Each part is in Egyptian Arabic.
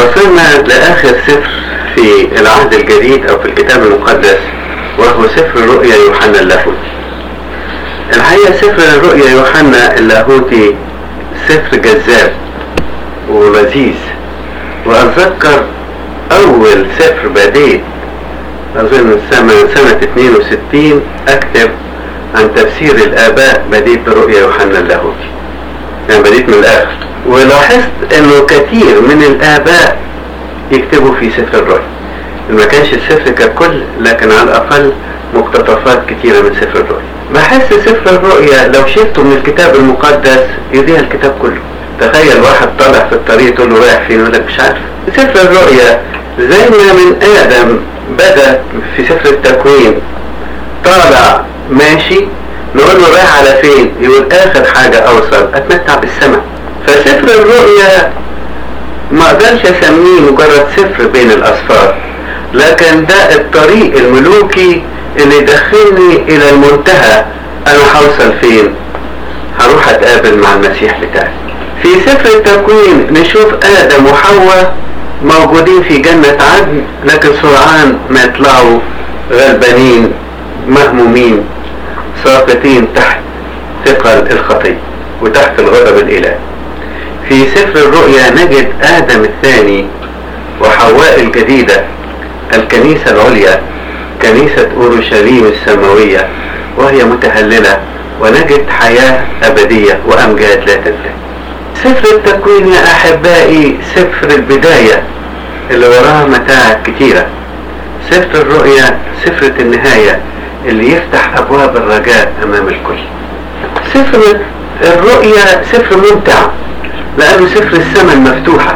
وصلنا لآخر سفر في العهد الجديد أو في الكتاب المقدس وهو سفر الرؤيا يوحنا اللاهوتي الحقيقة سفر الرؤيا يوحنا اللاهوتي سفر جذاب ولذيذ وأتذكر أول سفر بديت أظن سنة سنة 62 أكتب عن تفسير الآباء بديت برؤيا يوحنا اللاهوتي يعني بديت من الآخر ولاحظت إنه كثير من الآباء يكتبوا في سفر الرؤيا ما كانش السفر ككل لكن على الأقل مقتطفات كثيرة من سفر الرؤيا بحس سفر الرؤيا لو شلته من الكتاب المقدس يضيع الكتاب كله تخيل واحد طالع في الطريق تقول له رايح فين يقول لك مش عارف سفر الرؤيا زي ما من آدم بدأ في سفر التكوين طالع ماشي نقول له رايح على فين يقول آخر حاجة أوصل أتمتع بالسماء فسفر الرؤيا ما اقدرش اسميه مجرد سفر بين الاسفار لكن ده الطريق الملوكي اللي يدخلني الى المنتهى انا هوصل فين هروح اتقابل مع المسيح بتاعي في سفر التكوين نشوف ادم وحواء موجودين في جنة عدن لكن سرعان ما يطلعوا غلبانين مهمومين ساقطين تحت ثقل الخطية وتحت الغضب الالهي في سفر الرؤيا نجد آدم الثاني وحواء الجديدة الكنيسة العليا كنيسة أورشليم السماوية وهي متهللة ونجد حياة أبدية وأمجاد لا تنتهي سفر التكوين يا أحبائي سفر البداية اللي وراها متاعب كتيرة سفر الرؤيا سفر النهاية اللي يفتح أبواب الرجاء أمام الكل سفر الرؤيا سفر ممتع لأنه سفر السماء المفتوحة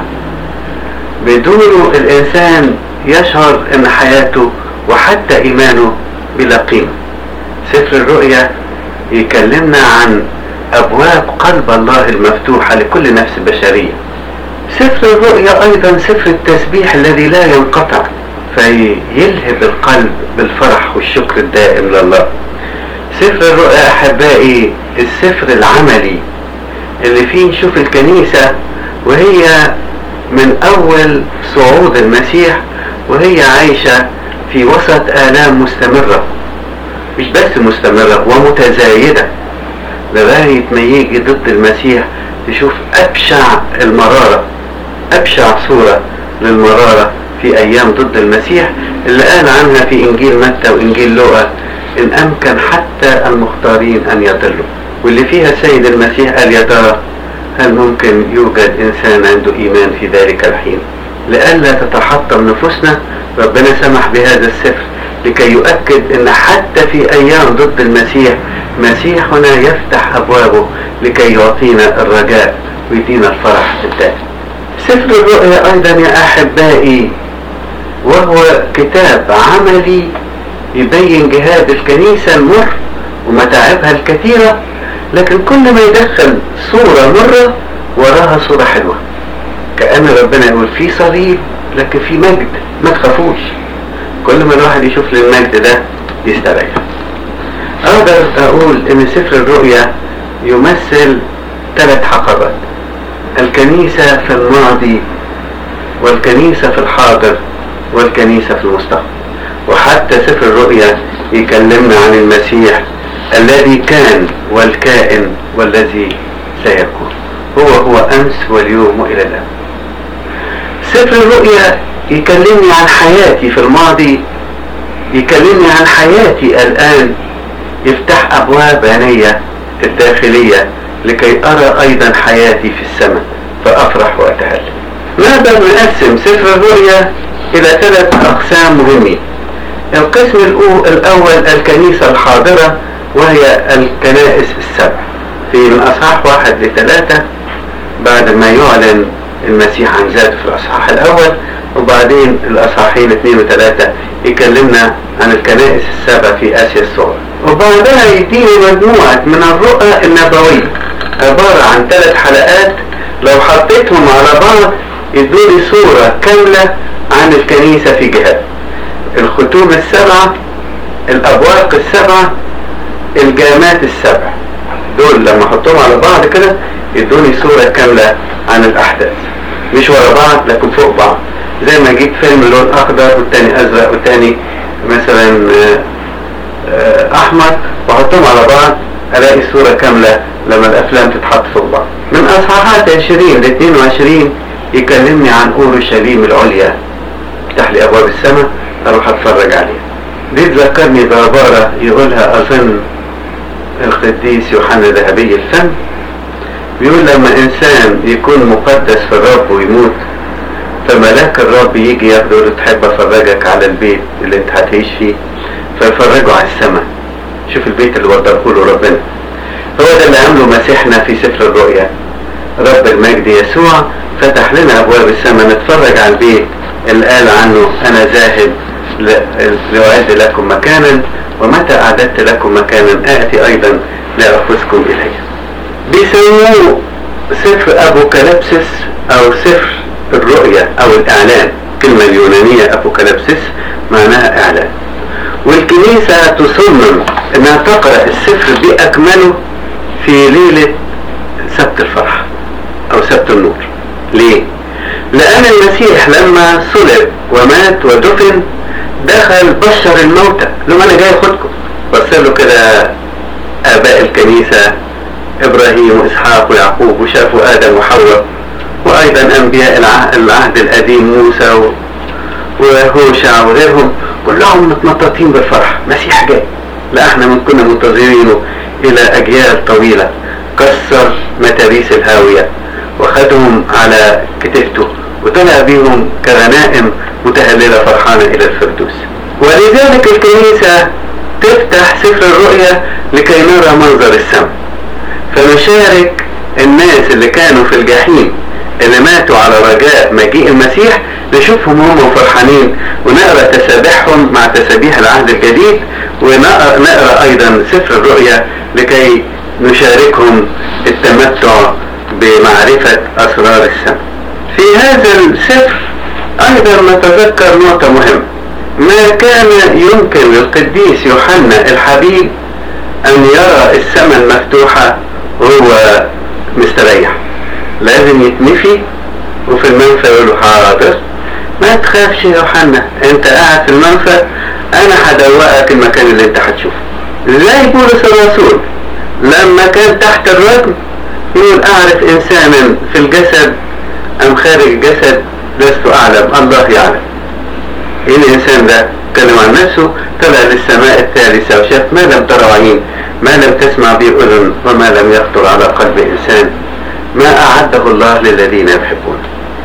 بدونه الإنسان يشعر أن حياته وحتى إيمانه بلا قيمة سفر الرؤيا يكلمنا عن أبواب قلب الله المفتوحة لكل نفس بشرية سفر الرؤيا أيضا سفر التسبيح الذي لا ينقطع فيلهب القلب بالفرح والشكر الدائم لله سفر الرؤيا أحبائي السفر العملي اللي فيه نشوف الكنيسة وهي من أول صعود المسيح وهي عايشة في وسط آلام مستمرة مش بس مستمرة ومتزايدة لغاية ما يجي ضد المسيح تشوف أبشع المرارة أبشع صورة للمرارة في أيام ضد المسيح اللي قال عنها في إنجيل متى وإنجيل لوقا إن أمكن حتى المختارين أن يضلوا واللي فيها السيد المسيح قال يا ترى هل ممكن يوجد إنسان عنده إيمان في ذلك الحين لئلا تتحطم نفوسنا ربنا سمح بهذا السفر لكي يؤكد أن حتى في أيام ضد المسيح مسيحنا يفتح أبوابه لكي يعطينا الرجاء ويدينا الفرح الدائم سفر الرؤيا أيضا يا أحبائي وهو كتاب عملي يبين جهاد الكنيسة المر ومتاعبها الكثيرة لكن كل ما يدخل صورة مرة وراها صورة حلوة كأن ربنا يقول في صليب لكن في مجد ما تخافوش كل ما الواحد يشوف للمجد ده يستريح اقدر اقول ان سفر الرؤيا يمثل ثلاث حقبات الكنيسة في الماضي والكنيسة في الحاضر والكنيسة في المستقبل وحتى سفر الرؤيا يكلمنا عن المسيح الذي كان والكائن والذي سيكون هو هو أمس واليوم وإلى الآن سفر الرؤيا يكلمني عن حياتي في الماضي يكلمني عن حياتي الآن يفتح أبواب عينيا الداخلية لكي أرى أيضا حياتي في السماء فأفرح وأتهلل نقدر نقسم سفر الرؤيا إلى ثلاث أقسام مهمين القسم الأول الكنيسة الحاضرة وهي الكنائس السبع في من أصحاح واحد لثلاثة بعد ما يعلن المسيح عن ذاته في الأصحاح الأول وبعدين الأصحاحين اثنين وثلاثة يكلمنا عن الكنائس السبع في آسيا الصغرى وبعدها يديني مجموعة من الرؤى النبوية عبارة عن ثلاث حلقات لو حطيتهم على بعض يدوني صورة كاملة عن الكنيسة في جهاد الختوم السبعة الأبواق السبعة الجامات السبع دول لما احطهم على بعض كده يدوني صورة كاملة عن الأحداث مش ورا بعض لكن فوق بعض زي ما اجيب فيلم لون اخضر والتاني ازرق والتاني مثلا احمر واحطهم على بعض الاقي الصورة كاملة لما الافلام تتحط فوق بعض من اصحاحات 20 ل 22 يكلمني عن اورشليم العليا يفتح لي ابواب السماء اروح اتفرج عليها دي تذكرني بعبارة يقولها اظن القديس يوحنا ذهبي الفم بيقول لما انسان يكون مقدس في الرب ويموت فملاك الرب يجي ياخده له تحب افرجك على البيت اللي انت هتعيش فيه فيفرجه على السماء شوف البيت اللي وضعه له ربنا هو ده اللي عمله مسيحنا في سفر الرؤيا رب المجد يسوع فتح لنا ابواب السماء نتفرج على البيت اللي قال عنه انا ذاهب لأعد لكم مكانا ومتى أعددت لكم مكانا آتي أيضا لأخذكم إلي بيسموه سفر أبوكاليبسس أو سفر الرؤيا أو الإعلان الكلمة اليونانية أبوكاليبسس معناها إعلان والكنيسة تصمم أنها تقرأ السفر بأكمله في ليلة سبت الفرح أو سبت النور ليه؟ لأن المسيح لما صلب ومات ودفن دخل بشر الموتى لما أنا جاي أخدكم بص له كده آباء الكنيسة إبراهيم وإسحاق ويعقوب وشافوا آدم وحواء وأيضا أنبياء العهد القديم موسى وهوشع وغيرهم كلهم متنططين بالفرح مسيح جاي لا احنا من كنا منتظرينه إلى أجيال طويلة كسر متاريس الهاوية وخدهم على كتفته وطلع بيهم كغنائم متهللة فرحانة إلى الفردوس ولذلك الكنيسة تفتح سفر الرؤيا لكي نرى منظر السماء فنشارك الناس اللي كانوا في الجحيم اللي ماتوا على رجاء مجيء المسيح نشوفهم هم فرحانين ونقرا تسابيحهم مع تسابيح العهد الجديد ونقرا ايضا سفر الرؤيا لكي نشاركهم التمتع بمعرفة اسرار السماء في هذا السفر ايضا نتذكر نقطة مهمة ما كان يمكن للقديس يوحنا الحبيب ان يرى السماء المفتوحة وهو مستريح لازم يتنفي وفي المنفى يقول له حاضر ما تخافش يا يوحنا انت قاعد في المنفى انا هدوقك المكان اللي انت هتشوفه زي بولس الرسول لما كان تحت الرجم يقول اعرف انسانا في الجسد ام خارج الجسد لست اعلم الله يعلم ايه الانسان ده اتكلم عن نفسه طلع للسماء الثالثة وشاف ما لم ترى عين ما لم تسمع به اذن وما لم يخطر على قلب انسان ما اعده الله للذين يحبونه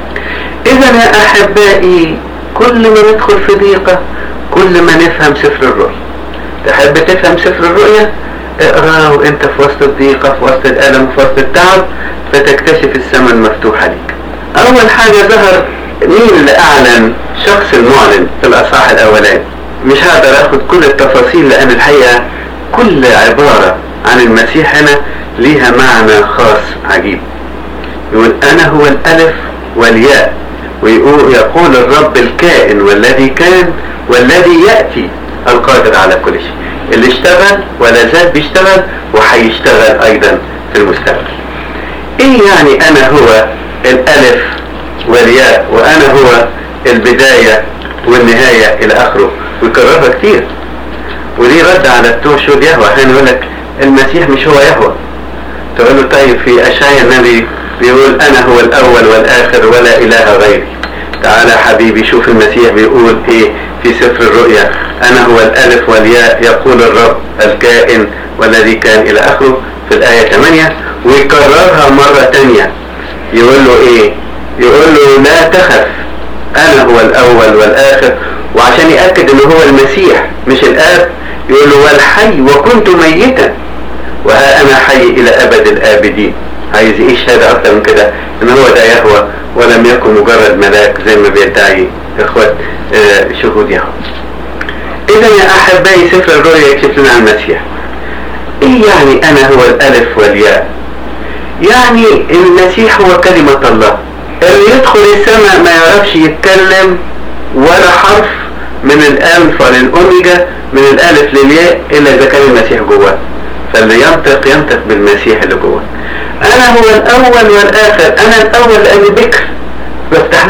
اذا يا احبائي كل ما ندخل في ضيقة كل ما نفهم سفر الرؤيا تحب تفهم سفر الرؤيا اقراه وانت في وسط الضيقة في وسط الالم في وسط التعب فتكتشف السماء المفتوحة لك اول حاجة ظهر مين اللي اعلن شخص المعلن في الاصحاح الاولاني مش هقدر اخد كل التفاصيل لان الحقيقة كل عبارة عن المسيح هنا ليها معنى خاص عجيب يقول انا هو الالف والياء ويقول يقول الرب الكائن والذي كان والذي يأتي القادر على كل شيء اللي اشتغل ولا زال بيشتغل وهيشتغل ايضا في المستقبل ايه يعني انا هو الالف والياء وانا هو البداية والنهاية الى اخره ويكررها كتير ودي رد على بتوع شهود يهوى احيانا يقول لك المسيح مش هو يهوى تقول له طيب في اشعيا النبي بيقول انا هو الاول والاخر ولا اله غيري تعالى حبيبي شوف المسيح بيقول ايه في سفر الرؤيا انا هو الالف والياء يقول الرب الكائن والذي كان الى اخره في الايه 8 ويكررها مرة تانية يقول له ايه يقول له لا تخف انا هو الاول والاخر وعشان يأكد ان هو المسيح مش الاب يقول له والحي وكنت ميتا وها انا حي الى ابد الابدين عايز ايه شهادة اكتر من كده ان هو ده يهوى ولم يكن مجرد ملاك زي ما بيدعي اخوات آه شهود يهوى اذا يا احبائي سفر الرؤيا يكشف لنا عن المسيح ايه يعني انا هو الالف والياء يعني المسيح هو كلمة الله اللي يدخل السماء ما يعرفش يتكلم ولا حرف من الالف للاوميجا من الالف للياء الا اذا كان المسيح جواه فاللي ينطق ينطق بالمسيح اللي جواه انا هو الاول والاخر انا الاول لاني بكر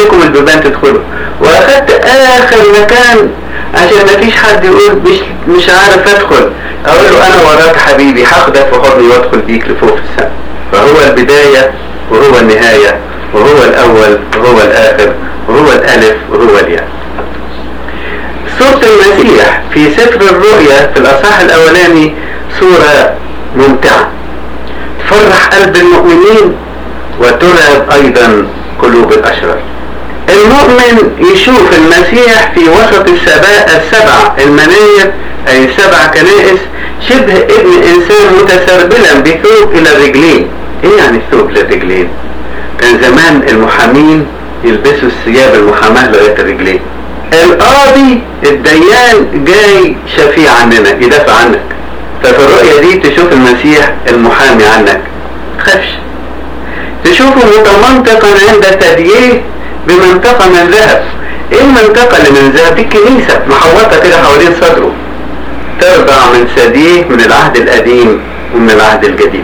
لكم البيبان تدخلوا واخدت اخر مكان عشان ما فيش حد يقول مش مش عارف ادخل اقول له انا وراك حبيبي هاخدك في حضني وادخل بيك لفوق في السماء فهو البداية وهو النهاية وهو الاول وهو الاخر وهو الالف وهو الياء صورة المسيح في سفر الرؤيا في الاصحاح الاولاني صورة ممتعة تفرح قلب المؤمنين وترعب ايضا قلوب الاشرار المؤمن يشوف المسيح في وسط السباء السبع المناير اي السبع كنائس شبه ابن انسان متسربلا بثوب الى الرجلين ايه يعني الثوب للرجلين كان زمان المحامين يلبسوا الثياب المحاماة لغاية الرجلين القاضي الديان جاي شفيع عننا يدافع عنك ففي الرؤية دي تشوف المسيح المحامي عنك تخافش تشوفه متمنطقا عند ثدييه بمنطقة من ذهب ايه المنطقة اللي من ذهب دي كنيسة محوطة كده حوالين صدره ترضع من ثدييه من العهد القديم ومن العهد الجديد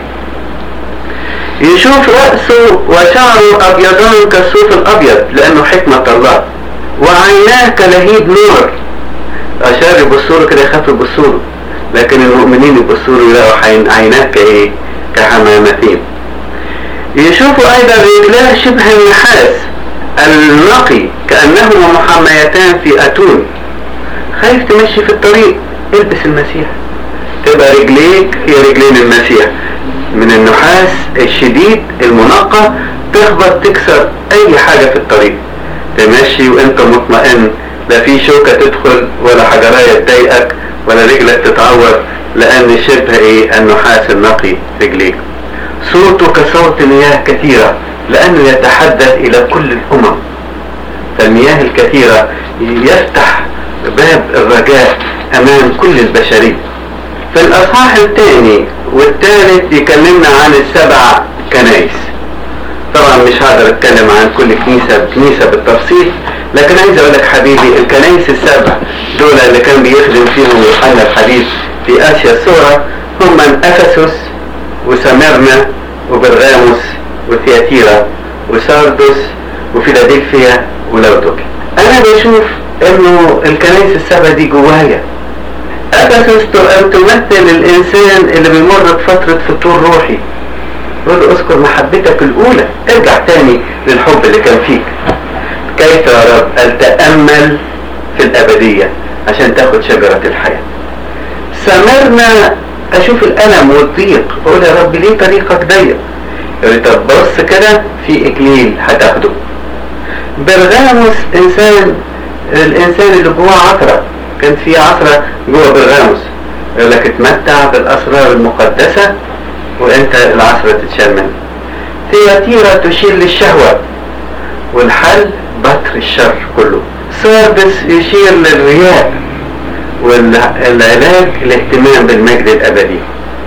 يشوف رأسه وشعره أبيضان كالصوف الأبيض لأنه حكمة الله وعيناه كلهيب نور أشار يبصوا له كده يخافوا يبصوا له لكن المؤمنين يبصوا له يلاقوا عيناه كإيه؟ كحمامتين يشوفوا أيضا رجلاه شبه النحاس النقي كأنهما محميتان في أتون خايف تمشي في الطريق البس المسيح تبقى رجليك هي رجلين المسيح من النحاس الشديد المنقى تخبط تكسر اي حاجة في الطريق تمشي وانت مطمئن لا في شوكة تدخل ولا حجراية تضايقك ولا رجلك تتعور لان شبه ايه النحاس النقي رجليك صوته كصوت مياه كثيرة لانه يتحدث الى كل الامم فالمياه الكثيرة يفتح باب الرجاء امام كل البشرية في الاصحاح الثاني والثالث يكلمنا عن السبع كنائس طبعا مش هقدر اتكلم عن كل كنيسة كنيسة بالتفصيل لكن عايز اقول لك حبيبي الكنائس السبع دول اللي كان بيخدم فيهم يوحنا الحديث في اسيا الصورة هم من افسس وسمرنا وبرغاموس وثياتيرا وساردوس وفيلادلفيا ولودوكي انا بشوف انه الكنائس السبع دي جوايا افسس تمثل الانسان اللي بيمر بفترة فتور روحي يقول له اذكر محبتك الاولى ارجع تاني للحب اللي كان فيك كيف يا رب اتامل في الابدية عشان تاخد شجرة الحياة سمرنا اشوف الالم والضيق اقول يا رب ليه طريقك ضيق يقول لي طب بص كده في اكليل هتاخده برغاموس انسان الانسان اللي جواه عثرة كان في عثرة جوه برغاموس يقول لك اتمتع بالاسرار المقدسة وانت العثرة تتشال منها تياتيرا تشير للشهوة والحل بتر الشر كله ساردس يشير للرياء والعلاج الاهتمام بالمجد الابدي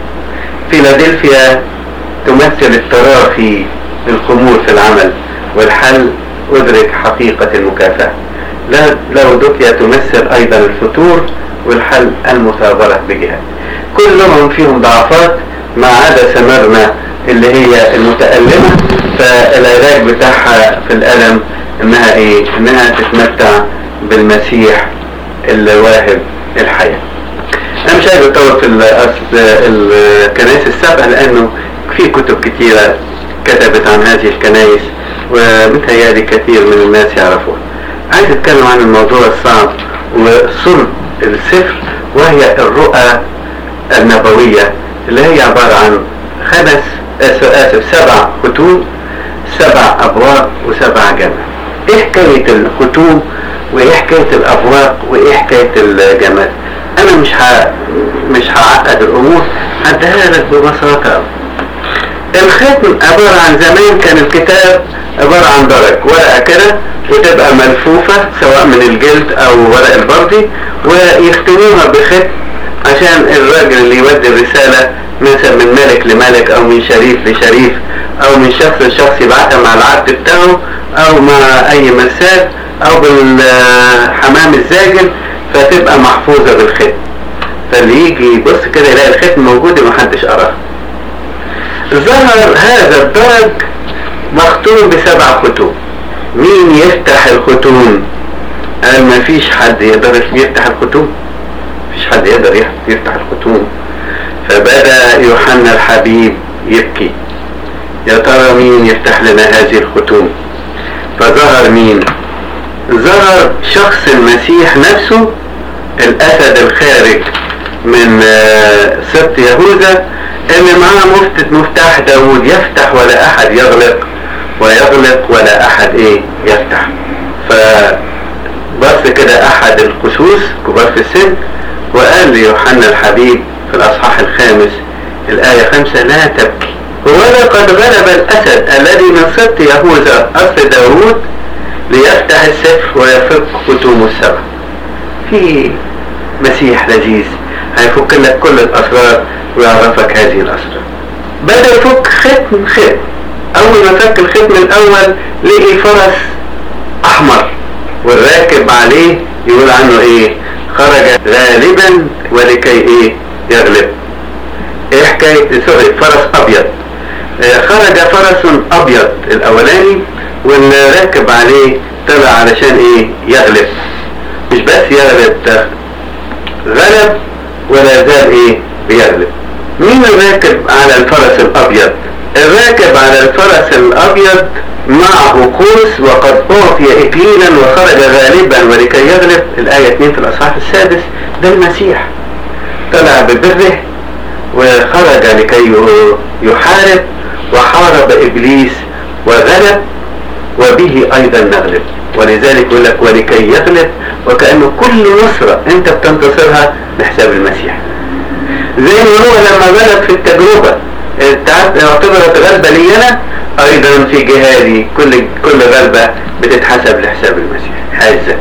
فيلادلفيا تمثل التراخي الخمول في العمل والحل ادرك حقيقة المكافأة لا لودوكيا تمثل ايضا الفتور والحل المثابرة بجهاد كلهم فيهم ضعفات ما عدا سمرنا اللي هي المتألمة فالعلاج بتاعها في الألم انها ايه انها تتمتع بالمسيح اللي واهب الحياة انا مش عايز اطول في الاصل الكنائس السبع لانه في كتب كتيرة كتبت عن هذه الكنائس ومتهيألي كثير من الناس يعرفوها عايز اتكلم عن الموضوع الصعب وصلب السفر وهي الرؤى النبوية اللي هي عبارة عن خمس آسف سبع ختوم سبع أبواب وسبع جمع ايه حكاية الختوم وايه حكاية الأبواب وايه حكاية الجمال انا مش ه... مش هعقد الامور هديها لك ببساطة الختم عبارة عن زمان كان الكتاب عبارة عن درج ورقة كده وتبقى ملفوفة سواء من الجلد او ورق البردي ويختموها بختم عشان الراجل اللي يودي الرسالة مثلا من ملك لملك او من شريف لشريف او من شخص لشخص يبعتها مع العبد بتاعه او مع اي مرسال او بالحمام الزاجل فتبقى محفوظة بالختم فاللي يجي يبص كده يلاقي الختم موجود ومحدش قراه ظهر هذا الدرج مختوم بسبع ختوم مين يفتح الختوم قال ما فيش حد يقدر يفتح الختوم مفيش حد يقدر يفتح الختوم فبدأ يوحنا الحبيب يبكي يا ترى مين يفتح لنا هذه الختوم فظهر مين ظهر شخص المسيح نفسه الاسد الخارج من سبط يهوذا اللي معاه مفتة مفتاح داود يفتح ولا احد يغلق ويغلق ولا احد ايه يفتح فبص كده احد القسوس كبار في السن وقال ليوحنا الحبيب في الاصحاح الخامس الايه خمسة لا تبكي ولا قد غلب الاسد الذي من سبط يهوذا اصل داود ليفتح السفر ويفك ختوم السبع في مسيح لذيذ هيفك لك كل الاسرار ويعرفك هذه الاسرار بدا يفك ختم ختم اول ما فك الختم الاول لقي فرس احمر والراكب عليه يقول عنه ايه خرج غالبا ولكي ايه يغلب ايه حكاية سوري فرس ابيض اه خرج فرس ابيض الاولاني واللي راكب عليه طلع علشان ايه يغلب مش بس يغلب ده غلب ولا زال ايه بيغلب مين الراكب على الفرس الابيض الراكب على الفرس الابيض معه قوس وقد اعطي اكليلا وخرج غالبا ولكي يغلب الايه 2 في الاصحاح السادس ده المسيح طلع ببره وخرج لكي يحارب وحارب ابليس وغلب وبه ايضا نغلب ولذلك يقول لك ولكي يغلب وكانه كل نصره انت بتنتصرها بحساب المسيح زي ما هو لما غلب في التجربه اعتبرت غلبه لي انا ايضا في جهادي كل كل غلبه بتتحسب لحساب المسيح عزك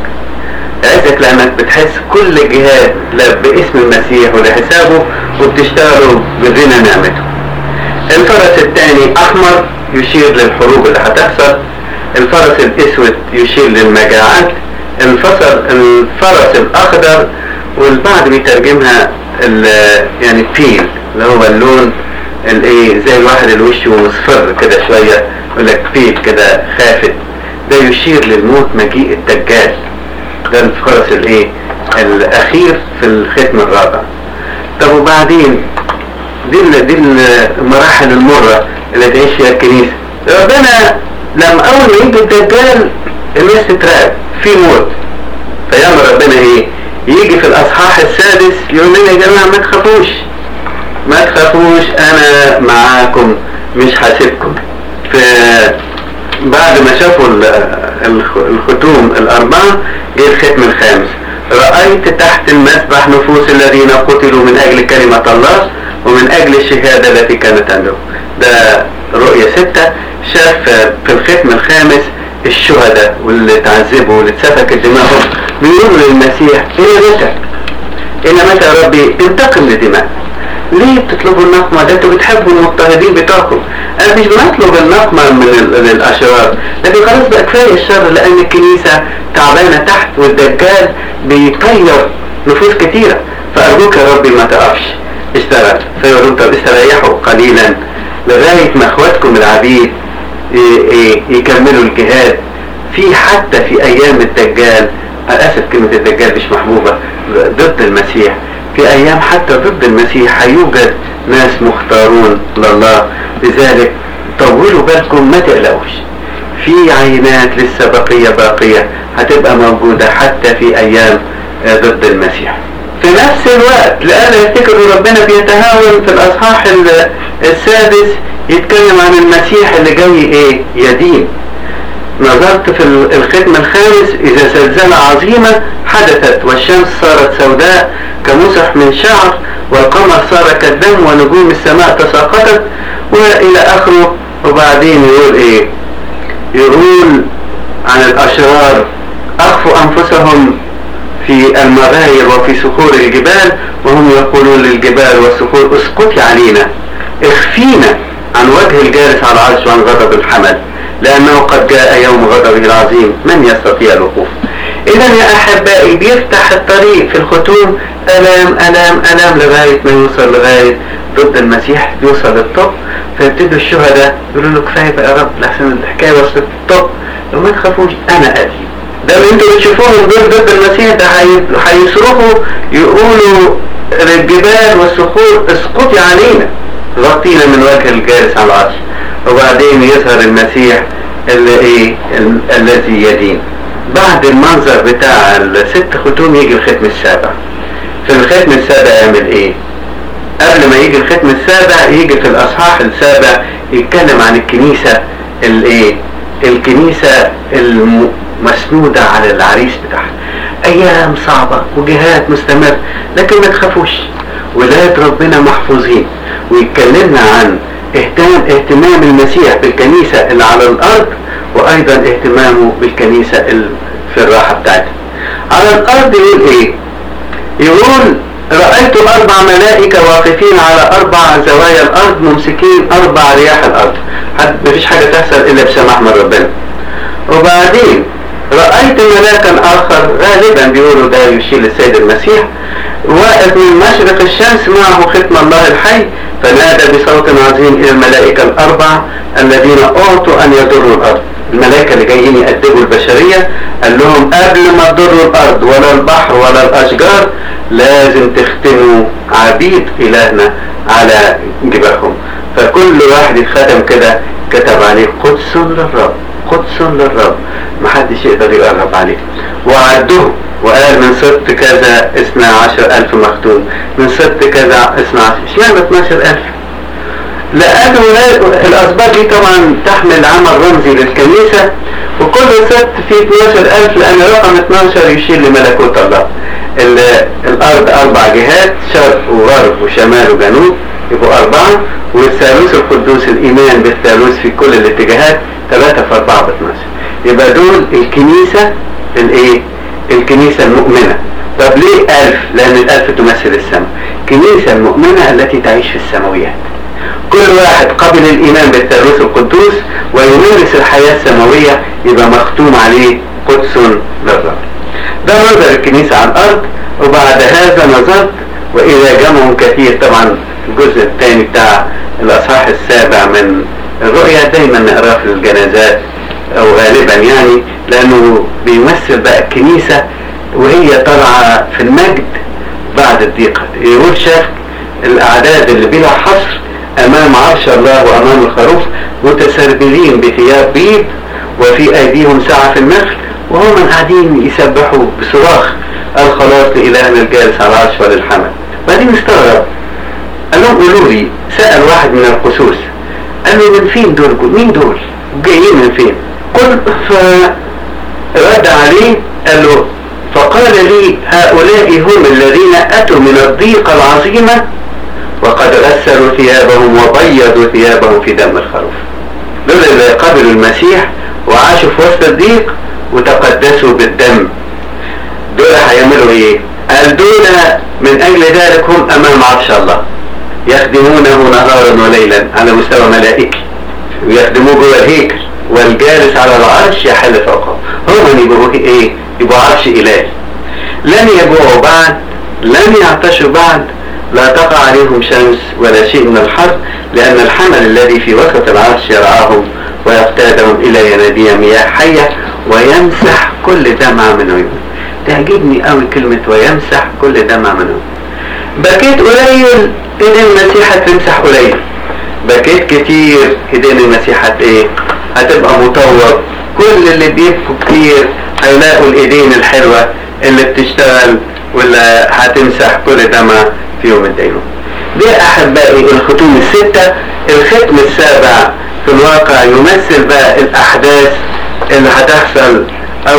عزك لانك بتحس كل جهاد باسم المسيح ولحسابه وبتشتغلوا بغنى نعمته الفرس الثاني احمر يشير للحروب اللي هتحصل الفرس الاسود يشير للمجاعات الفصل الفرس الاخضر والبعض بيترجمها يعني فيل اللي هو اللون الايه زي الواحد اللي وشه مصفر كده شويه يقول لك فيل كده خافت ده يشير للموت مجيء الدجال ده الفرس الايه الاخير في الختم الرابع طب وبعدين دي دي المراحل المره اللي تعيش فيها الكنيسه ربنا لما اول ما يجي الدجال الناس تترعب في موت فيعمل ربنا ايه يجي في الاصحاح السادس يقول لنا يا جماعه ما تخافوش ما تخافوش انا معاكم مش هسيبكم ف بعد ما شافوا الختوم الاربعه جه الختم الخامس رايت تحت المسبح نفوس الذين قتلوا من اجل كلمه الله ومن اجل الشهاده التي كانت عندهم ده رؤيه سته شاف في الختم الخامس الشهداء واللي تعذبوا واللي اتسفكت دماغهم بيقولوا للمسيح الى متى؟ الى متى يا ربي انتقم لدماء؟ ليه بتطلبوا النقمة ده انتوا بتحبوا المضطهدين بتوعكم انا مش بنطلب النقمة من الاشرار لكن خلاص بقى كفاية الشر لان الكنيسة تعبانة تحت والدجال بيطير نفوس كتيرة فارجوك يا ربي ما تقفش اشتغل فيقولوا طب استريحوا قليلا لغاية ما اخواتكم العبيد يكملوا الجهاد في حتى في ايام الدجال للاسف كلمة الدجال مش محبوبة ضد المسيح في ايام حتى ضد المسيح هيوجد ناس مختارون لله لذلك طولوا بالكم ما تقلقوش في عينات لسه بقية باقية هتبقى موجودة حتى في ايام ضد المسيح في نفس الوقت لأن يفتكروا ربنا بيتهاون في الأصحاح السادس يتكلم عن المسيح اللي جاي ايه يدين نظرت في الختم الخامس إذا زلزلة عظيمة حدثت والشمس صارت سوداء كمسح من شعر والقمر صار كالدم ونجوم السماء تساقطت وإلى آخره وبعدين يقول إيه يقول عن الأشرار أخفوا أنفسهم في المغاير وفي صخور الجبال وهم يقولون للجبال والصخور اسقطي علينا اخفينا عن وجه الجالس على العرش وعن غضب الحمل لأنه قد جاء يوم غضبه العظيم من يستطيع الوقوف إذا يا أحبائي بيفتح الطريق في الختوم ألام ألام ألام لغاية ما يوصل لغاية ضد المسيح يوصل للطب فيبتدوا الشهداء يقولوا له كفاية بقى يا رب لحسن الحكاية وصلت الطب وما تخافوش انا اتي ده اللي انتوا بتشوفوهم دول ضد المسيح ده هي- هيصرخوا يقولوا للجبال والصخور اسقطي علينا غطينا من وجه الجالس على العرش وبعدين يظهر المسيح اللي ايه ال- الذي يدين بعد المنظر بتاع الست ختوم يجي الختم السابع في الختم السابع يعمل ايه قبل ما يجي الختم السابع يجي في الاصحاح السابع يتكلم عن الكنيسة الايه الكنيسة المسنودة على العريس بتاعها ايام صعبة وجهاد مستمر لكن ما تخافوش ولاد ربنا محفوظين ويتكلمنا عن اهتمام اهتمام المسيح بالكنيسة اللي على الارض وايضا اهتمامه بالكنيسة ال- في الراحة بتاعتها على الارض يقول ايه يقول رأيت أربع ملائكة واقفين على أربع زوايا الأرض ممسكين أربع رياح الأرض حد مفيش حاجة تحصل إلا بسماح من ربنا وبعدين رأيت ملاكا آخر غالبا بيقولوا ده يشير للسيد المسيح واقف من مشرق الشمس معه ختم الله الحي فنادى بصوت عظيم إلى الملائكة الأربع الذين أعطوا أن يضروا الأرض الملائكة اللي جايين يأدبوا البشرية قال لهم قبل ما تضروا الأرض ولا البحر ولا الأشجار لازم تختموا عبيد إلهنا على جباههم فكل واحد يتختم كده كتب عليه قدس للرب قدس للرب محدش يقدر يقرب عليه وعدوه وقال من ست كذا اثنا عشر ألف مختوم من ست كذا اثنا عشر اشمعنى 12 ألف لأنه الأسباب دي طبعا تحمل عمل رمزي للكنيسة وكل ست في 12000 لأن رقم 12 يشير لملكوت الله ال- الأرض أربع جهات شرق وغرب وشمال وجنوب يبقوا أربعة والثالوث القدوس الإيمان بالثالوث في كل الاتجاهات ثلاثة في أربعة ب 12 يبقى دول الكنيسة الإيه؟ الكنيسة المؤمنة طب ليه ألف؟ لأن الألف تمثل السماء الكنيسة المؤمنة التي تعيش في السماويات كل واحد قبل الإيمان بالثالوث القدوس ويمارس الحياة السماوية يبقى مختوم عليه قدس للرب ده نظر الكنيسة على الأرض وبعد هذا نظرت وإذا جمع كثير طبعا الجزء الثاني بتاع الأصحاح السابع من الرؤيا دايما نقراه في الجنازات أو غالبا يعني لأنه بيمثل بقى الكنيسة وهي طالعة في المجد بعد الضيقة يقول شاف الأعداد اللي بلا حصر أمام عرش الله وأمام الخروف متسربلين بثياب بيض وفي أيديهم سعف النخل وهم قاعدين يسبحوا بصراخ الخلاص لإلهنا الجالس على العرش وللحمل بعدين استغرب قال لهم قولوا لي سأل واحد من القسوس قال له من فين دول مين دول جايين من فين قل فرد عليه قال له فقال لي هؤلاء هم الذين أتوا من الضيقة العظيمة وقد غسلوا ثيابهم وبيضوا ثيابهم في دم الخروف دول اللي قبلوا المسيح وعاشوا في وسط الضيق وتقدسوا بالدم دول هيعملوا ايه قال دول من اجل ذلك هم امام عرش الله يخدمونه نهارا وليلا على مستوى ملائكي ويخدموه جوه الهيكل والجالس على العرش يحل فوقه هم يبقوا ايه يبقوا عرش الهي لن يجوعوا بعد لن يعطشوا بعد لا تقع عليهم شمس ولا شيء من الحر لأن الحمل الذي في وسط العرش يرعاهم ويقتادهم إلى ينابيع مياه حية ويمسح كل دمعة من عيون تعجبني قوي كلمة ويمسح كل دمعة من عيون بكيت قليل إيدين المسيح هتمسح قليل بكيت كتير إيدين المسيح هت إيه هتبقى مطور كل اللي بيبكوا كتير هيلاقوا الإيدين الحلوة اللي بتشتغل واللي هتمسح كل دمعة في يوم الدينون دي أحبائي الختوم الستة الختم السابع في الواقع يمثل بقى الأحداث اللي هتحصل أو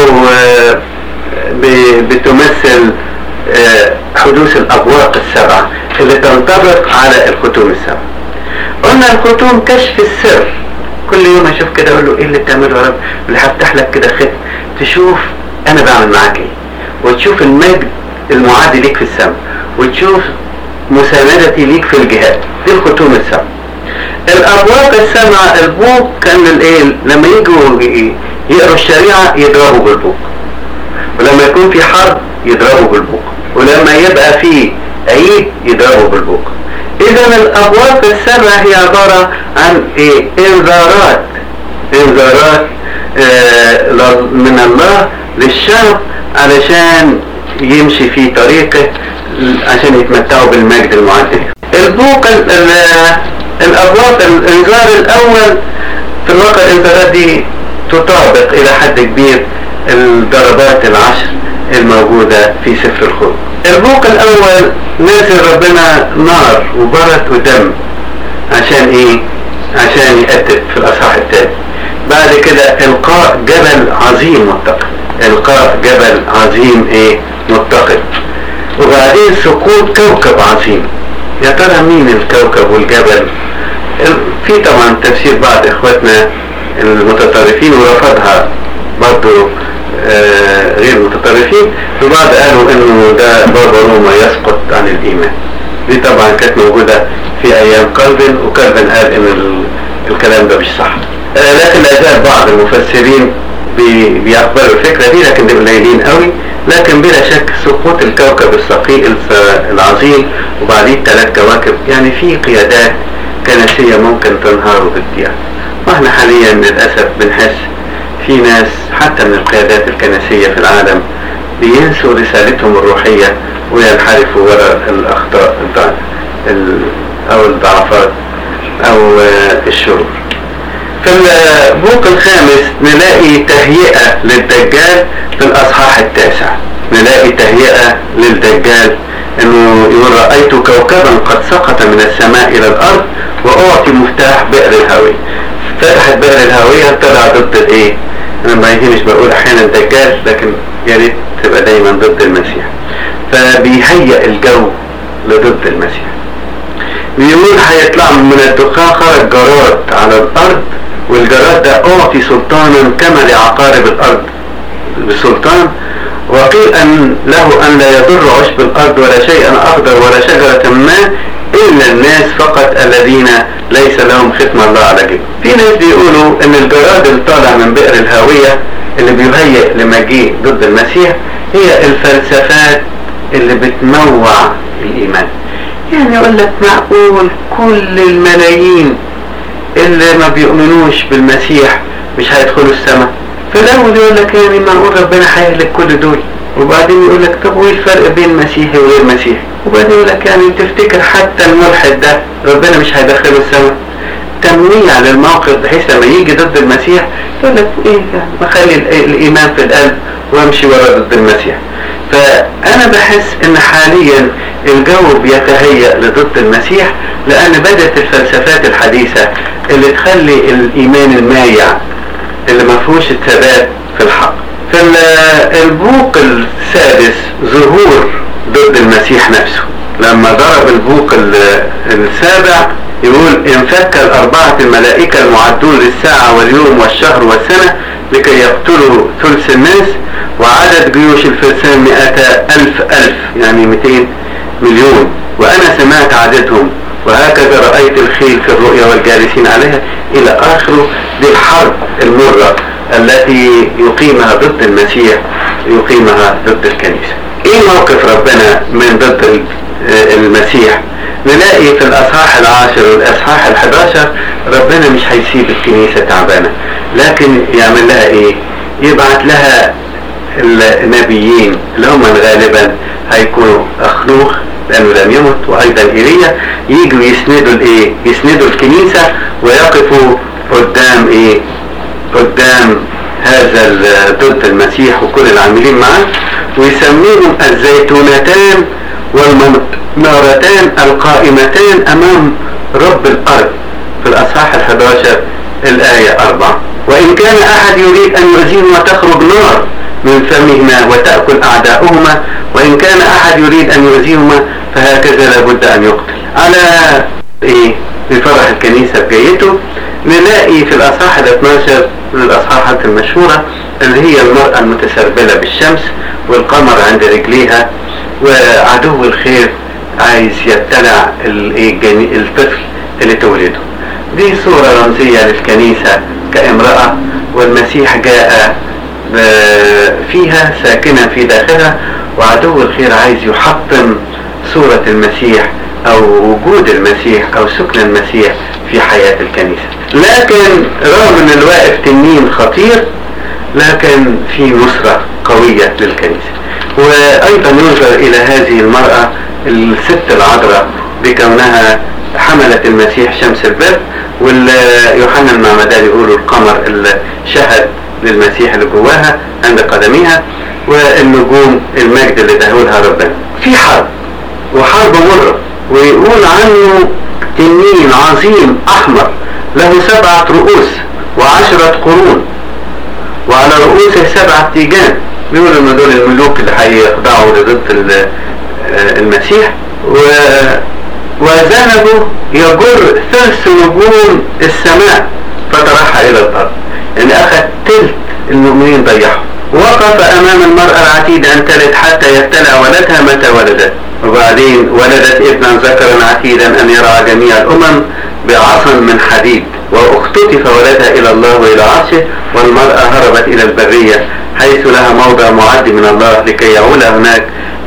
بتمثل حدوث الأبواق السبعة اللي تنطبق على الختوم السبعة قلنا الختوم كشف السر كل يوم اشوف كده اقول له ايه اللي بتعمله يا رب اللي هفتح لك كده ختم تشوف انا بعمل معاك ايه وتشوف المجد المعاد ليك في السماء وتشوف مساندتي ليك في الجهاد دي الختوم السبعة الابواق السبعة البوق كان الايه لما يجوا يقروا الشريعة يضربوا بالبوق ولما يكون في حرب يضربوا بالبوق ولما يبقى في عيد يضربوا بالبوق اذا الابواق السبعة هي عبارة عن ايه انذارات انذارات آه من الله للشعب علشان يمشي في طريقه عشان يتمتعوا بالمجد المعد البوق الابواق الانذار الاول في الواقع الانذارات دي تطابق الى حد كبير الضربات العشر الموجودة في سفر الخلق البوق الاول نازل ربنا نار وبرد ودم عشان ايه عشان يأدب في الاصحاح الثاني بعد كده القاء جبل عظيم متقد القاء جبل عظيم ايه متقد وبعدين سقوط كوكب عظيم يا ترى مين الكوكب والجبل في طبعا تفسير بعض اخواتنا المتطرفين ورفضها برضو آه غير متطرفين البعض قالوا انه ده بابا روما يسقط عن الايمان دي طبعا كانت موجودة في ايام كالفن وكالفن قال ان الكلام ده مش صح آه لكن لا زال بعض المفسرين بي بيقبلوا الفكرة دي لكن دي قليلين قوي لكن بلا شك سقوط الكوكب الثقيل العظيم وبعديه ثلاث كواكب يعني في قيادات كنسية ممكن تنهار وتضيع واحنا حاليا للأسف بنحس في ناس حتى من القيادات الكنسية في العالم بينسوا رسالتهم الروحية وينحرفوا وراء الأخطاء أو الضعفات أو الشرور في البوق الخامس نلاقي تهيئة للدجال في الأصحاح التاسع نلاقي تهيئة للدجال انه يقول رأيت كوكبا قد سقط من السماء الى الارض واعطي مفتاح بئر الهاوية فتحت بئر الهاوية طلع ضد الايه انا ما يهمش بقول احيانا دجال لكن يا ريت تبقى دايما ضد المسيح فبيهيئ الجو لضد المسيح بيقول هيطلع من الدخان خرج جراد على الارض والجراد ده اعطي سلطانا كما لعقارب الارض بسلطان وقيل أن له أن لا يضر عشب الأرض ولا شيئا أخضر ولا شجرة ما إلا الناس فقط الذين ليس لهم ختم الله على جبه في ناس بيقولوا أن الجراد اللي طالع من بئر الهاوية اللي بيهيئ لمجيء ضد المسيح هي الفلسفات اللي بتموع الإيمان يعني يقول لك معقول كل الملايين اللي ما بيؤمنوش بالمسيح مش هيدخلوا السماء فالاول يقول لك يعني معقول ربنا هيهلك كل دول وبعدين يقول لك طب وايه الفرق بين مسيحي وغير مسيحي وبعدين يقول لك يعني تفتكر حتى الملحد ده ربنا مش هيدخله السماء تمنيع للموقف بحيث لما يجي ضد المسيح يقول لك ايه يعني بخلي الايمان في القلب وامشي ورا ضد المسيح فانا بحس ان حاليا الجو بيتهيأ لضد المسيح لان بدأت الفلسفات الحديثة اللي تخلي الايمان المايع اللي ما فيهوش الثبات في الحق في البوق السادس ظهور ضد المسيح نفسه لما ضرب البوق السابع يقول انفك الأربعة الملائكة المعدون للساعة واليوم والشهر والسنة لكي يقتلوا ثلث الناس وعدد جيوش الفرسان مئة ألف ألف يعني 200 مليون وأنا سمعت عددهم وهكذا رأيت الخيل في الرؤيا والجالسين عليها إلى آخره دي الحرب المرة التي يقيمها ضد المسيح يقيمها ضد الكنيسة ايه موقف ربنا من ضد المسيح نلاقي في الاصحاح العاشر والاصحاح الحداشر ربنا مش هيسيب الكنيسة تعبانة لكن يعمل لها ايه يبعت لها النبيين اللي هم غالبا هيكونوا اخنوخ لانه لم يمت وايضا ايليا يجوا يسندوا الايه يسندوا الكنيسة ويقفوا قدام ايه قدام هذا ضد المسيح وكل العاملين معه ويسميهم الزيتونتان والمنارتان القائمتان امام رب الارض في الاصحاح ال11 الايه 4 وان كان احد يريد ان يؤذيهما تخرج نار من فمهما وتأكل أعداؤهما وإن كان أحد يريد أن يؤذيهما فهكذا لابد أن يقتل على إيه بفرح الكنيسة بجيته نلاقي في الأصحاح ال 12 من الأصحاحات المشهورة اللي هي المرأة المتسربلة بالشمس والقمر عند رجليها وعدو الخير عايز يبتلع الطفل اللي تولده دي صورة رمزية للكنيسة كامرأة والمسيح جاء فيها ساكنا في داخلها وعدو الخير عايز يحطم صورة المسيح او وجود المسيح او سكن المسيح في حياة الكنيسة لكن رغم ان الواقف تنين خطير لكن في نصرة قوية للكنيسة وأيضا ينظر إلى هذه المرأة الست العذراء بكونها حملت المسيح شمس البر واليوحنا المعمدان يقولوا القمر اللي شهد للمسيح اللي جواها عند قدميها والنجوم المجد اللي دهولها ربنا في حرب وحرب مرة ويقول عنه تنين عظيم أحمر له سبعة رؤوس وعشرة قرون وعلى رؤوسه سبعة تيجان بيقول ان دول الملوك اللي هيخضعوا لضد المسيح و وذهبوا يجر ثلث نجوم السماء فطرحها الى الارض يعني اخذ تلت المؤمنين ضيعهم وقف امام المرأة العتيدة ان تلد حتى يبتلع ولدها متى ولدت وبعدين ولدت ابنا ذكرا عتيدا ان يرعى جميع الامم بعصا من حديد واختطف ولدها الى الله والى عرشه والمرأة هربت الى البرية حيث لها موضع معد من الله لكي يعول هناك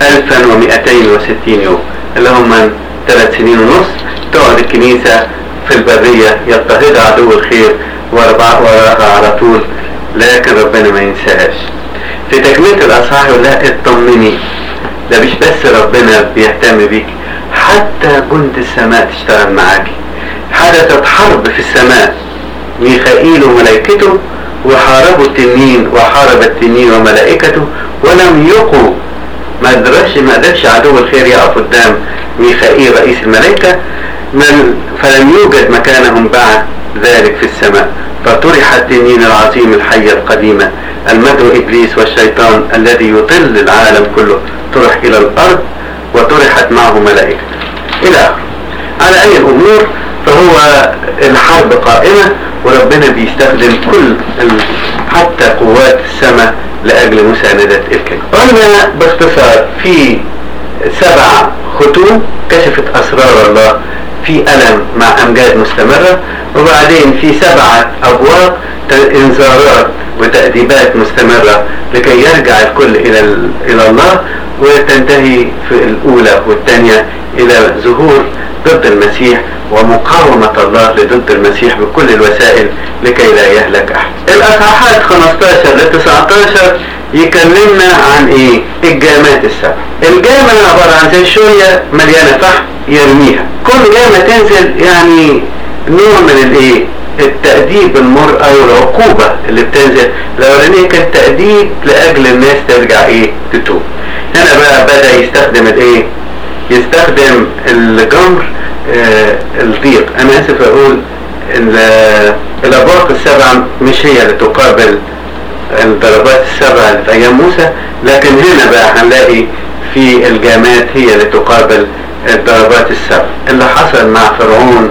1260 يوم اللي هم ثلاث سنين ونص تقعد الكنيسة في البرية يضطهدها عدو الخير وراها على طول لكن ربنا ما ينساهاش في تكملة الأصحاح يقول لها اطمني ده مش بس ربنا بيهتم بيك حتى جند السماء تشتغل معاكي حدثت حرب في السماء ميخائيل وملائكته وحاربوا التنين وحارب التنين وملائكته ولم يقوا ما قدرش ما قدرش عدو الخير يقف قدام ميخائيل رئيس الملائكة من فلم يوجد مكانهم بعد ذلك في السماء فطرح التنين العظيم الحية القديمة المدعو إبليس والشيطان الذي يضل العالم كله طرح إلى الأرض وطرحت معه ملائكة إلى آخره على أي الأمور فهو الحرب قائمة وربنا بيستخدم كل حتى قوات السماء لأجل مساندة الكلمة قلنا باختصار في سبع ختوم كشفت أسرار الله في ألم مع أمجاد مستمرة وبعدين في سبعة أبواب إنذارات وتأديبات مستمرة لكي يرجع الكل إلى إلى الله وتنتهي في الأولى والثانية إلى ظهور ضد المسيح ومقاومة الله لضد المسيح بكل الوسائل لكي لا يهلك أحد الأصحاحات 15 ل 19 يكلمنا عن ايه الجامات السبع الجامة عبارة عن زي شوية مليانة فحم يرميها كل جامة تنزل يعني نوع من الايه التأديب المر او العقوبة اللي بتنزل الاولانية كانت تأديب لاجل الناس ترجع ايه تتوب هنا بقى بدأ يستخدم الايه يستخدم الجمر آه الضيق انا اسف اقول الابواق السبع مش هي اللي تقابل الضربات السبع اللي في ايام موسى لكن هنا بقى هنلاقي في الجامات هي اللي تقابل الضربات السبع اللي حصل مع فرعون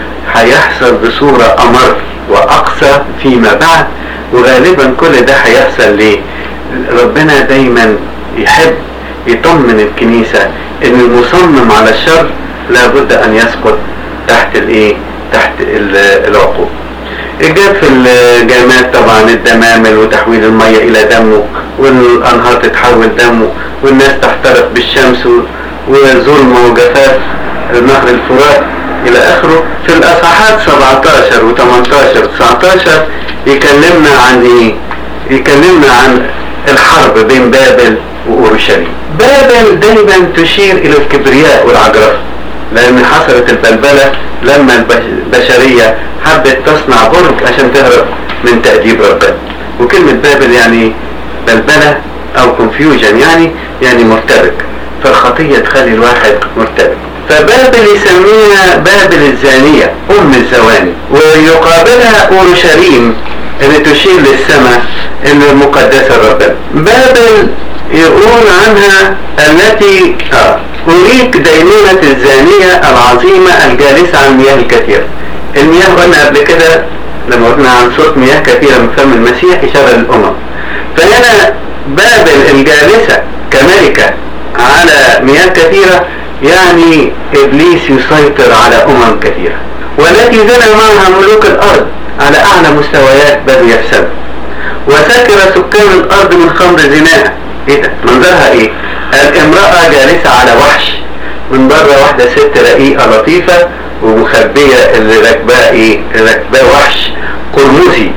هيحصل بصورة امر واقصى فيما بعد وغالبا كل ده هيحصل ليه ربنا دايما يحب يطمن الكنيسة ان المصمم على الشر لابد ان يسقط تحت الايه تحت العقوبة جاب في الجامات طبعا الدمامل وتحويل المية الى دم والانهار تتحول دم والناس تحترق بالشمس وظلم وجفاف نهر الفرات الى اخره في الاصحاحات 17 و18 19 يكلمنا عن ايه يكلمنا عن الحرب بين بابل واورشليم بابل دايما تشير الى الكبرياء والعجرفه لان حصلت البلبله لما البشريه حبت تصنع برج عشان تهرب من تأديب ربنا وكلمة بابل يعني بلبلة أو كونفيوجن يعني يعني مرتبك فالخطية تخلي الواحد مرتبك فبابل يسميها بابل الزانية أم الزواني ويقابلها أورشليم اللي تشير للسماء المقدسة لربنا بابل يقول عنها التي آه أريك دينونة الزانية العظيمة الجالسة على المياه الكثيرة المياه قلنا قبل كده لما قلنا عن صوت مياه كثيرة من فم المسيح يشغل الأمم فهنا بابل الجالسة كملكة على مياه كثيرة يعني إبليس يسيطر على أمم كثيرة والتي زنى معها ملوك الأرض على أعلى مستويات بدو يفسد وسكر سكان الأرض من خمر زناها إيه ده؟ منظرها إيه؟ الامرأة جالسة على وحش من بره واحدة ست رقيقة لطيفة ومخبية اللي راكباه ايه؟ اللي راكباه وحش قرمزي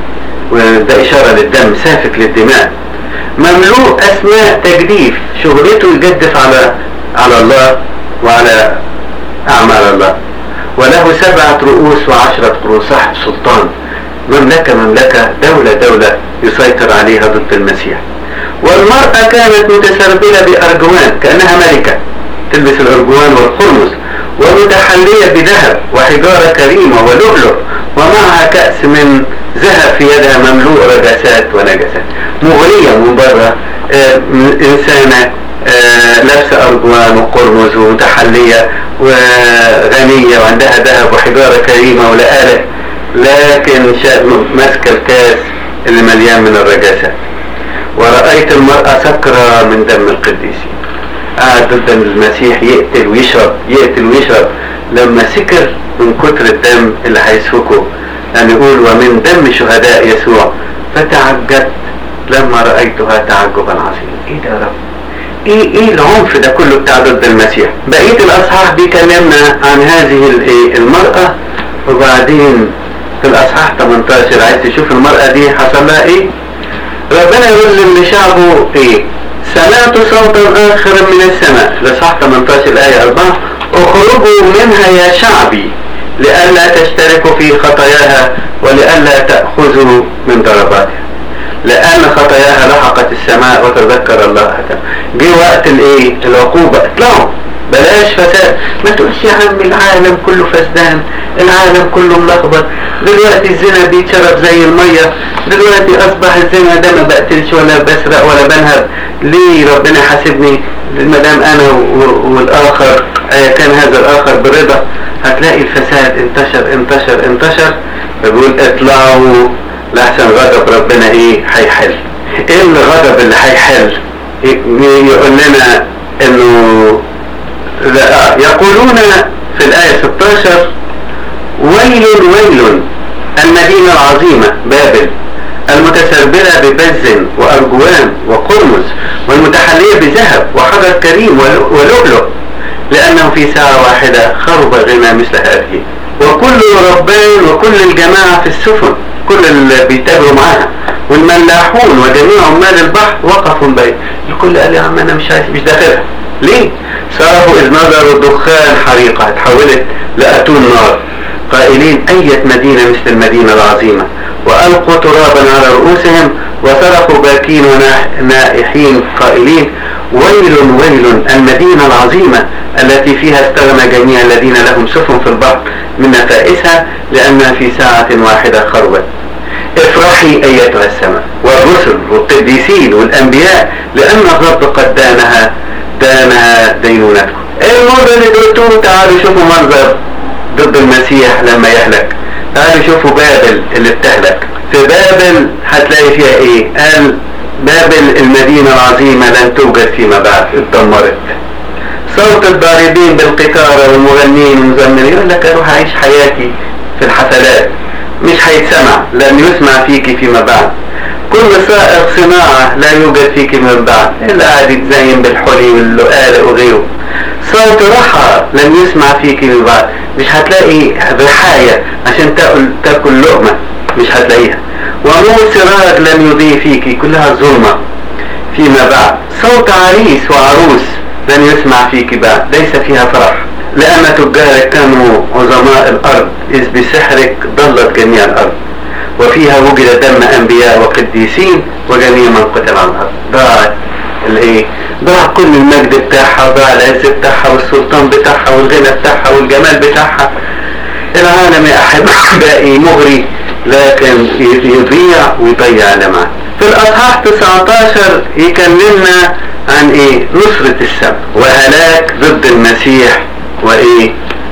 وده إشارة للدم سافك للدماء مملوء أسماء تجديف شغلته يجدف على على الله وعلى أعمال الله وله سبعة رؤوس وعشرة قرون صاحب سلطان مملكة مملكة دولة دولة يسيطر عليها ضد المسيح والمرأة كانت متسربلة بأرجوان كأنها ملكة تلبس الأرجوان والقرمز ومتحلية بذهب وحجارة كريمة ولؤلؤ ومعها كأس من ذهب في يدها مملوء رجسات ونجسات مغرية من بره آه إنسانة آه لابسة أرجوان وقرمز ومتحلية وغنية وعندها ذهب وحجارة كريمة ولآلة لكن ماسكة الكاس اللي مليان من الرجاسات ورأيت المرأة سكرة من دم القديسين قعد ضد المسيح يقتل ويشرب يقتل ويشرب لما سكر من كتر الدم اللي هيسفكه يعني يقول ومن دم شهداء يسوع فتعجبت لما رأيتها تعجبا عظيما ايه ده يا رب ايه ايه العنف ده كله بتاع ضد المسيح بقية الاصحاح بيكلمنا عن هذه المرأة وبعدين في الاصحاح 18 عايز تشوف المرأة دي حصل لها ايه ربنا يقول لشعبه ايه سمعت صوتا اخر من السماء لصح 18 الايه 4 اخرجوا منها يا شعبي لئلا تشتركوا في خطاياها ولئلا تأخذوا من ضرباتها لأن خطاياها لحقت السماء وتذكر الله أتم جه وقت الايه العقوبة اطلعوا بلاش فساد ما تقولش يا عم العالم كله فسدان العالم كله ملخبط دلوقتي الزنا بيتشرب زي المية دلوقتي اصبح الزنا ده ما بقتلش ولا بسرق ولا بنهب ليه ربنا حاسبني ما دام انا والاخر كان هذا الاخر برضا هتلاقي الفساد انتشر انتشر انتشر فبيقول اطلعوا لحسن غضب ربنا ايه هيحل ايه الغضب اللي هيحل يقول لنا انه لا يقولون في الآية 16 ويل ويل المدينة العظيمة بابل المتسربلة ببز وأرجوان وقرمز والمتحلية بذهب وحجر كريم ولؤلؤ لأنه في ساعة واحدة خرب غنى مثل هذه وكل ربان وكل الجماعة في السفن كل اللي بيتاجروا معاها والملاحون وجميع عمال البحر وقفوا بين الكل قال يا عم انا مش عايز مش داخلها ليه؟ صاروا إذ نظروا دخان حريقة اتحولت لأتون نار قائلين أية مدينة مثل المدينة العظيمة وألقوا ترابا على رؤوسهم وصرخوا باكين ونائحين قائلين ويل ويل المدينة العظيمة التي فيها استغنى جميع الذين لهم سفن في البحر من نفائسها لأنها في ساعة واحدة خربت افرحي أيتها السماء والرسل والقديسين والأنبياء لأن الرب قد دانها دانها دينونتكم الموضة اللي قلتوه تعالوا شوفوا منظر ضد المسيح لما يهلك تعالوا شوفوا بابل اللي بتهلك في بابل هتلاقي فيها ايه قال بابل المدينة العظيمة لن توجد فيما بعد اتدمرت صوت الضاربين بالقطارة والمغنين والمزمرين يقول لك اروح اعيش حياتي في الحفلات مش هيتسمع لن يسمع فيك فيما بعد كل سائق صناعة لا يوجد فيك من بعد إلا قاعد يتزين بالحلي واللقالق وغيره صوت رحى لن يسمع فيك من بعد مش هتلاقي رحاية عشان تاكل تاكل لقمة مش هتلاقيها ونور سراج لن يضيء فيك كلها ظلمة فيما بعد صوت عريس وعروس لن يسمع فيك بعد ليس فيها فرح لأن تجارك كانوا عظماء الأرض إذ بسحرك ضلت جميع الأرض وفيها وجد دم أنبياء وقديسين وجميع من قتل عن الأرض ضاعت الايه ضاع كل المجد بتاعها ضاع العز بتاعها والسلطان بتاعها والغنى بتاعها والجمال بتاعها العالم يا احبائي مغري لكن يضيع ويضيع لمعه في الاصحاح 19 يكلمنا عن ايه نصرة السبت وهلاك ضد المسيح وايه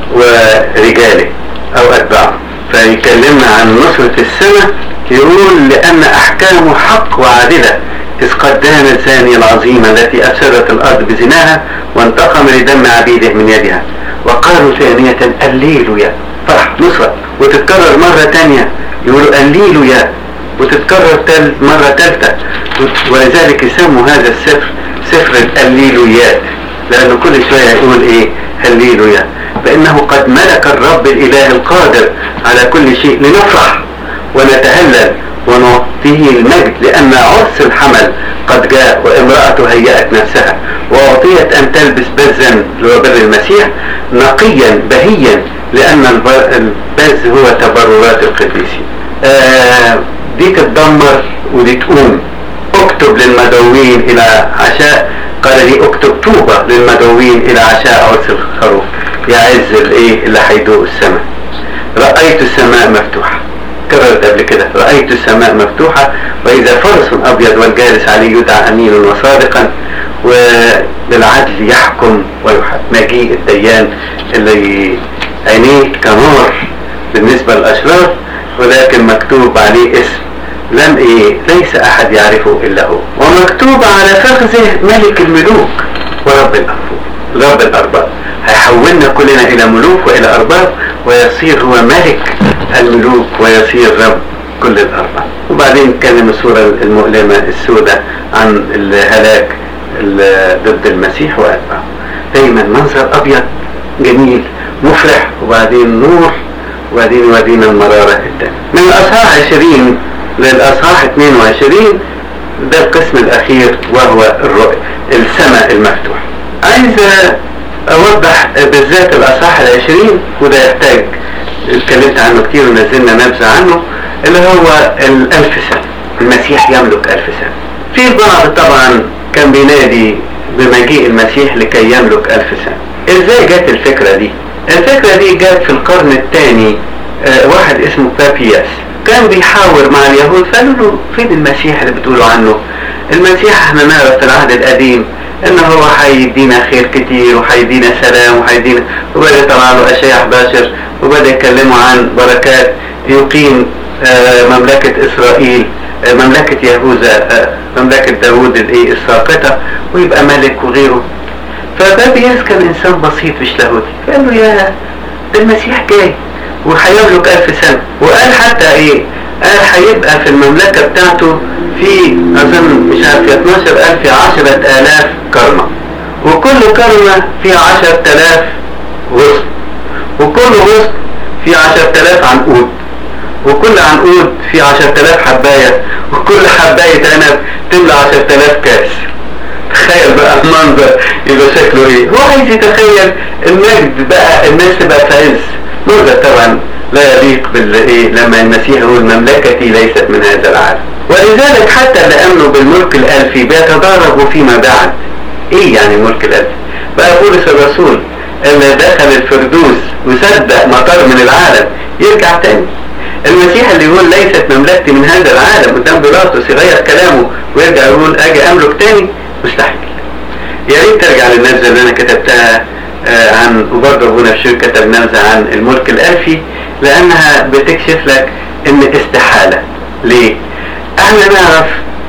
ورجاله او اتباعه فيكلمنا عن نصرة السماء يقول لان احكامه حق وعادلة إذ قد دان الزانية العظيمة التي أفسدت الأرض بزناها وانتقم لدم عبيده من يدها وقالوا ثانية الليل يا فرح نصرة وتتكرر مرة تانية يقولوا الليل يا وتتكرر تل مرة ثالثة ولذلك يسموا هذا السفر سفر الليلويات لأنه كل شوية يقول إيه الليلويا فإنه قد ملك الرب الإله القادر على كل شيء لنفرح ونتهلل ونعطيه المجد لأن عرس الحمل قد جاء وامرأته هيأت نفسها وأعطيت أن تلبس بزا لوبر المسيح نقيا بهيا لأن البز هو تبررات القديسين آه دي تتدمر ودي تقوم اكتب للمدعوين إلى عشاء قال لي اكتب طوبة للمدعوين إلى عشاء عرس الخروف يعز الايه اللي هيدوق السماء رأيت السماء مفتوحة كررت قبل كده رأيت السماء مفتوحة وإذا فرس أبيض والجالس عليه يدعى أمين وصادقا وبالعدل يحكم ويحكم مجيء الديان اللي عينيه كنار بالنسبة للأشرار ولكن مكتوب عليه اسم لم ايه ليس احد يعرفه الا هو ومكتوب على فخذه ملك الملوك ورب الارباب رب الارباب هيحولنا كلنا الى ملوك والى ارباب ويصير هو ملك الملوك ويصير رب كل الارباب وبعدين نتكلم الصورة المؤلمة السوداء عن الهلاك ضد المسيح واتباعه دايما منظر ابيض جميل مفرح وبعدين نور وبعدين يودينا المرارة التانية من الاصحاح 20 للاصحاح 22 ده القسم الاخير وهو الرؤية السماء المفتوح عايز اوضح بالذات الاصحاح العشرين وده يحتاج اتكلمت عنه كتير ونزلنا نبذة عنه اللي هو الالف سنة المسيح يملك الف سنة في البعض طبعا كان بينادي بمجيء المسيح لكي يملك الف سنة ازاي جت الفكرة دي الفكرة دي جت في القرن الثاني اه واحد اسمه بابياس كان بيحاور مع اليهود فقالوا له فين المسيح اللي بتقولوا عنه المسيح احنا نعرف في العهد القديم ان هو هيدينا خير كتير وهيدينا سلام وهيدينا وبدا يطلع له اشياء 11 وبدا يكلموا عن بركات يقيم اه مملكة اسرائيل اه مملكة يهوذا مملكة داوود الايه الساقطة ويبقى ملك وغيره فبابياس كان انسان بسيط مش لاهوتي فقال له يا ده المسيح جاي وهيملك ألف سنة وقال حتى إيه قال هيبقى في المملكة بتاعته في أظن مش عارف يا 12000 يا 10000 كرمة وكل كرمة فيها 10000 غصن وكل غصن فيه 10000 عنقود وكل عنقود فيه 10000 حباية وكل حباية عنب تملى 10000 كاس تخيل بقى المنظر يبقى شكله ايه هو عايز يتخيل المجد بقى الناس تبقى في عز منظر طبعا لا يليق بالايه لما المسيح يقول مملكتي ليست من هذا العالم ولذلك حتى اللي امنوا بالملك الالفي بيتضاربوا فيما بعد ايه يعني الملك الالفي بقى بولس الرسول اللي دخل الفردوس وصدق مطار من العالم يرجع تاني المسيح اللي يقول ليست مملكتي من هذا العالم قدام بيلاطس يغير كلامه ويرجع يقول اجي املك تاني مستحيل يا ريت ترجع للنبذه اللي انا كتبتها آه عن وبرضه ابونا بشير كتب نبذه عن الملك الالفي لانها بتكشف لك ان استحاله ليه؟ احنا نعرف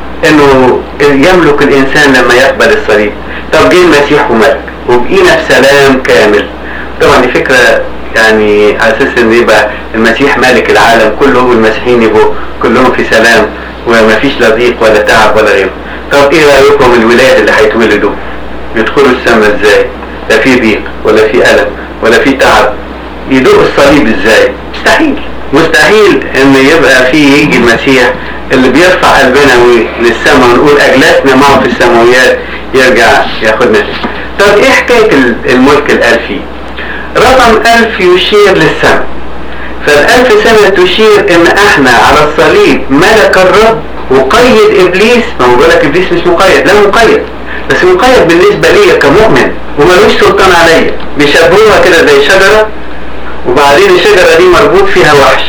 انه يملك الانسان لما يقبل الصليب طب جه المسيح وملك وبقينا في سلام كامل طبعا دي فكره يعني على اساس ان يبقى المسيح مالك العالم كله والمسيحيين يبقوا كلهم في سلام وما فيش لا ضيق ولا تعب ولا غيره طب ايه رايكم الولاد اللي هيتولدوا يدخلوا السماء ازاي لا في ضيق ولا في الم ولا في تعب يدوق الصليب ازاي مستحيل مستحيل ان يبقى في يجي المسيح اللي بيرفع قلبنا للسماء ونقول اجلسنا معه في السماويات يرجع ياخدنا طب ايه حكايه الملك الالفي رقم ألف يشير للسماء فالألف سنة تشير إن إحنا على الصليب ملك الرب وقيد إبليس ما هو لك إبليس مش مقيد لا مقيد بس مقيد بالنسبة ليا كمؤمن وملوش سلطان عليا بيشبهوها كده زي شجرة وبعدين الشجرة دي مربوط فيها وحش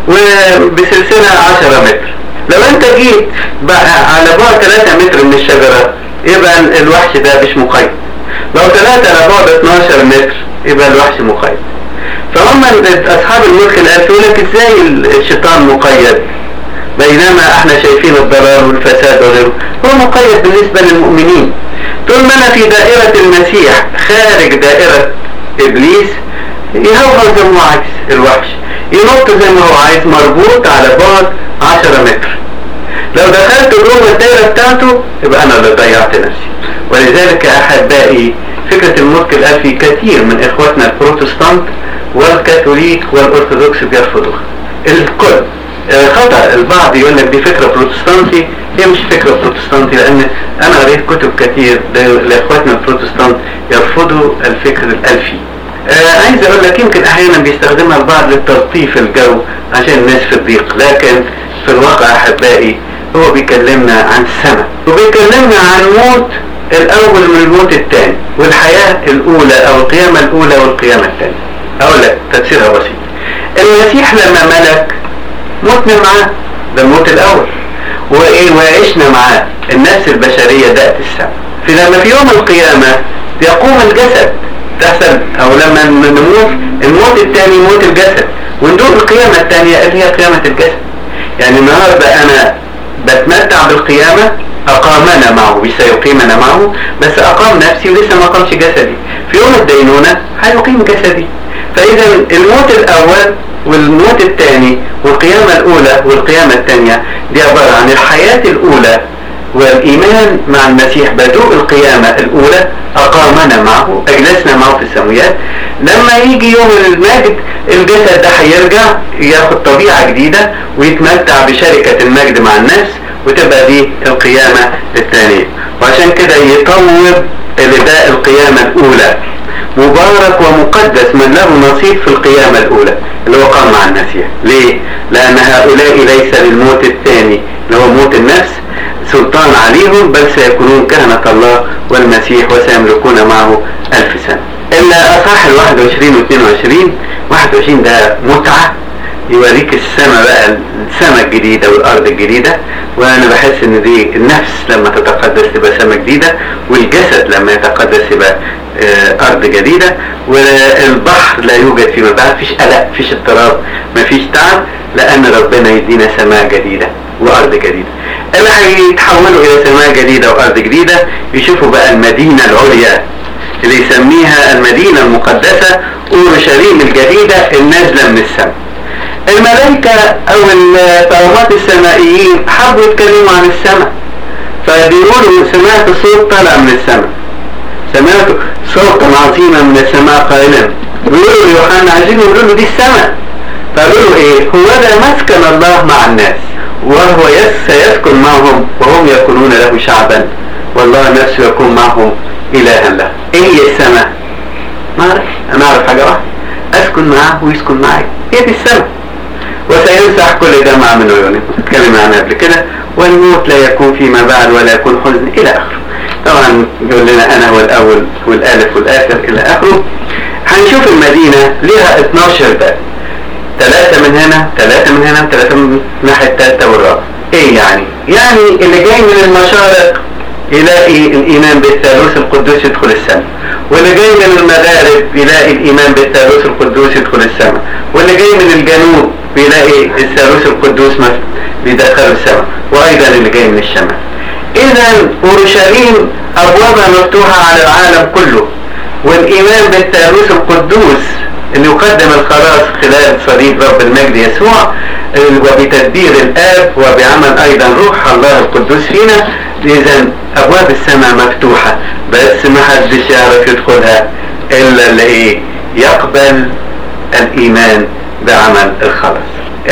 وبسلسلة 10 متر لو انت جيت بقى على بعد 3 متر من الشجرة يبقى الوحش ده مش مقيد لو 3 على بعد 12 متر يبقى الوحش مقيد فهم اصحاب الملك الالفي يقول لك ازاي الشيطان مقيد بينما احنا شايفين الضرر والفساد وغيره هو مقيد بالنسبه للمؤمنين طول ما انا في دائره المسيح خارج دائره ابليس يهوهو زي ما هو عايز الوحش ينط زي ما هو عايز مربوط على بعد 10 متر لو دخلت جوه الدائره بتاعته يبقى انا اللي ضيعت نفسي ولذلك يا احبائي فكرة الملك الألفي كثير من إخواتنا البروتستانت والكاثوليك والأرثوذكس بيرفضوها الكل آه، خطأ البعض يقول لك دي فكرة بروتستانتي هي مش فكرة بروتستانتي لأن أنا قريت كتب كتير ل- لإخواتنا البروتستانت يرفضوا الفكر الألفي آه عايز أقول لك يمكن أحيانا بيستخدمها البعض لتلطيف الجو عشان الناس في الضيق لكن في الواقع أحبائي هو بيكلمنا عن السماء وبيكلمنا عن موت الأول من الموت الثاني والحياة الأولى أو القيامة الأولى والقيامة الثانية أقول لك تفسيرها بسيط المسيح لما ملك متنا معاه ده الموت الاول وايه وعشنا معاه النفس البشرية دقت السماء في لما في يوم القيامة يقوم الجسد تحصل او لما نموت الموت الثاني موت الجسد وندوق القيامة الثانية اللي هي قيامة الجسد يعني النهاردة انا بتمتع بالقيامة اقامنا معه مش سيقيمنا معه بس اقام نفسي ولسه ما قامش جسدي في يوم الدينونة هيقيم جسدي فاذا الموت الاول والموت الثاني والقيامة الاولى والقيامة الثانية دي عبارة عن الحياة الاولى والايمان مع المسيح بدوء القيامة الاولى اقامنا معه اجلسنا معه في السماويات لما يجي يوم المجد الجسد ده هيرجع ياخد طبيعة جديدة ويتمتع بشركة المجد مع النفس وتبقى دي القيامة الثانية وعشان كده يطوب لداء القيامة الأولى مبارك ومقدس من له نصيب في القيامة الأولى اللي هو قام مع المسيح ليه؟ لأن هؤلاء ليس للموت الثاني اللي هو موت النفس سلطان عليهم بل سيكونون كهنة الله والمسيح وسيملكون معه ألف سنة إلا أصح ال 21 و 22 21 ده متعة يوريك السماء بقى السماء الجديدة والأرض الجديدة وأنا بحس إن دي النفس لما تتقدس تبقى سماء جديدة والجسد لما يتقدس يبقى آه، أرض جديدة والبحر لا يوجد فيه بعد مفيش قلق مفيش اضطراب مفيش تعب لأن ربنا يدينا سماء جديدة وأرض جديدة اللي هيتحولوا إلى سماء جديدة وأرض جديدة يشوفوا بقى المدينة العليا اللي يسميها المدينة المقدسة أورشليم الجديدة النازلة من السماء الملائكة أو الطغمات السمائيين حبوا يتكلموا عن السماء فبيقولوا سمعت صوت طالع من السماء سمعت صوتا عظيما من السماء قائلا بيقولوا ليوحنا عايزين يقولوا له دي السماء فقالوا له ايه هو ده مسكن الله مع الناس وهو يس سيسكن معهم وهم يكونون له شعبا والله نفسه يكون معهم إلها له ايه هي السماء ما اعرف انا اعرف حاجة واحدة اسكن معاه ويسكن معي هي دي السماء وسيمسح كل دمع من عيونهم اتكلم عنها قبل كده والموت لا يكون فيما بعد ولا يكون حزن الى اخره طبعا يقول لنا انا هو الاول والالف والاخر الى اخره هنشوف المدينة لها 12 باب ثلاثة من هنا ثلاثة من هنا ثلاثة من الناحية الثالثة والرابعة ايه يعني؟ يعني اللي جاي من المشارق يلاقي الإيمان بالثالوث القدوس يدخل السماء واللي جاي من المغارب يلاقي الإيمان بالثالوث القدوس يدخل السماء واللي جاي من الجنوب بيلاقي الثالوث القدوس مف- بيدخله السماء وأيضا اللي جاي من الشمال إذا أورشليم أبوابها مفتوحة على العالم كله والإيمان بالثالوث القدوس أن يقدم الخلاص خلال صليب رب المجد يسوع وبتدبير الآب وبعمل أيضا روح الله القدوس فينا إذا أبواب السماء مفتوحة بس ما حدش يعرف يدخلها إلا اللي إيه يقبل الإيمان بعمل الخلاص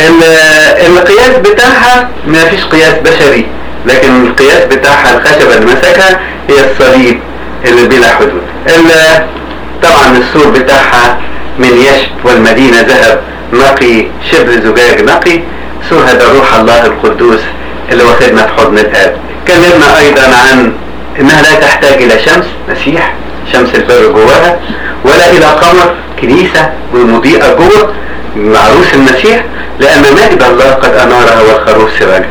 ال- القياس بتاعها ما فيش قياس بشري لكن القياس بتاعها الخشبة اللي مسكها هي الصليب اللي بلا حدود ال- طبعا السور بتاعها من يشب والمدينة ذهب نقي شبه زجاج نقي سور هذا روح الله القدوس اللي واخدنا في حضن الآب اتكلمنا أيضا عن إنها لا تحتاج إلى شمس مسيح شمس البر جواها ولا إلى قمر كنيسة مضيئة جوه عروس المسيح لأن مجد الله قد أنارها والخروف سراجا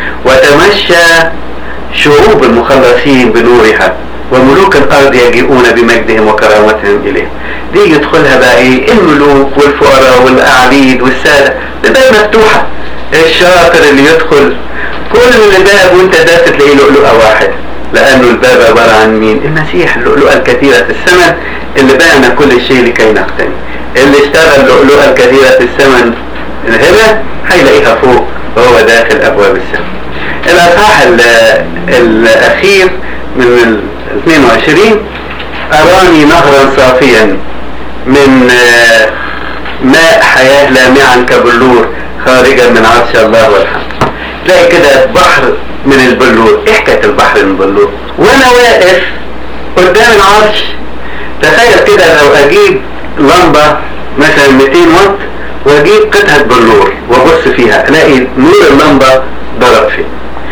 وتمشى شعوب المخلصين بنورها وملوك الأرض يجيئون بمجدهم وكرامتهم إليه دي يدخلها بقى إيه الملوك والفقراء والأعبيد والسادة باب مفتوحة الشاطر اللي يدخل كل باب وانت داخل تلاقيه لؤلؤة واحد لأنه الباب عبارة عن مين؟ المسيح اللؤلؤة الكثيرة الثمن اللي باعنا كل شيء لكي نقتني اللي اشترى اللؤلؤة الكثيرة الثمن هنا هيلاقيها فوق وهو داخل أبواب السماء الأصحاح ال- الأخير من ال 22 أراني نهرا صافيا من آه، ماء حياة لامعا كبلور خارجا من عرش الله والحمد تلاقي كده بحر من البلور ايه حكايه البحر من البلور وانا واقف قدام العرش تخيل كده لو اجيب لمبه مثلا 200 واط واجيب قطعه بلور وابص فيها الاقي نور اللمبه ضرب فيه